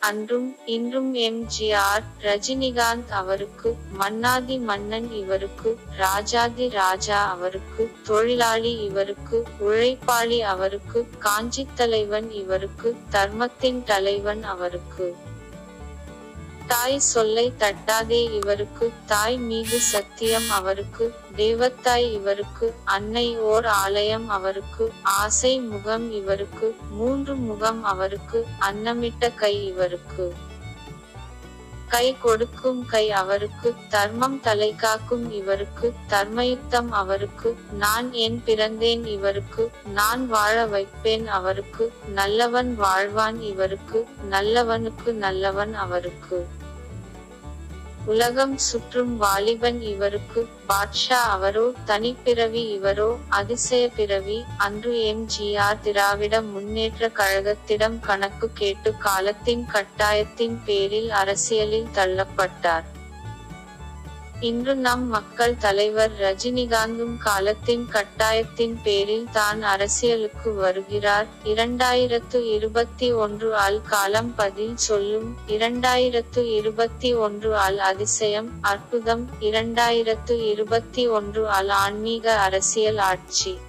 அன்றும் இன்றும் எம்ஜிஆர் ரஜினிகாந்த் அவருக்கு மன்னாதி மன்னன் இவருக்கு ராஜாதி ராஜா அவருக்கு தொழிலாளி இவருக்கு உழைப்பாளி அவருக்கு காஞ்சித் தலைவன் இவருக்கு தர்மத்தின் தலைவன் அவருக்கு தாய் சொல்லை தட்டாதே இவருக்கு தாய் மீது சத்தியம் அவருக்கு தேவத்தாய் இவருக்கு அன்னை ஓர் ஆலயம் அவருக்கு ஆசை முகம் இவருக்கு மூன்று முகம் அவருக்கு அன்னமிட்ட கை இவருக்கு கை கொடுக்கும் கை அவருக்கு தர்மம் தலை காக்கும் இவருக்கு தர்மயுத்தம் அவருக்கு நான் என் பிறந்தேன் இவருக்கு நான் வாழ வைப்பேன் அவருக்கு நல்லவன் வாழ்வான் இவருக்கு நல்லவனுக்கு நல்லவன் அவருக்கு உலகம் சுற்றும் வாலிபன் இவருக்கு பாட்ஷா அவரோ தனிப்பிறவி இவரோ அதிசய பிறவி அன்று எம்ஜிஆர் திராவிட முன்னேற்ற கழகத்திடம் கணக்கு கேட்டு காலத்தின் கட்டாயத்தின் பேரில் அரசியலில் தள்ளப்பட்டார் இன்று நம் மக்கள் தலைவர் ரஜினிகாந்தும் காலத்தின் கட்டாயத்தின் பேரில் தான் அரசியலுக்கு வருகிறார் இரண்டாயிரத்து இருபத்தி ஒன்று ஆல் காலம் பதில் சொல்லும் இரண்டாயிரத்து இருபத்தி ஒன்று ஆல் அதிசயம் அற்புதம் இரண்டாயிரத்து இருபத்தி ஒன்று ஆல் ஆன்மீக அரசியல் ஆட்சி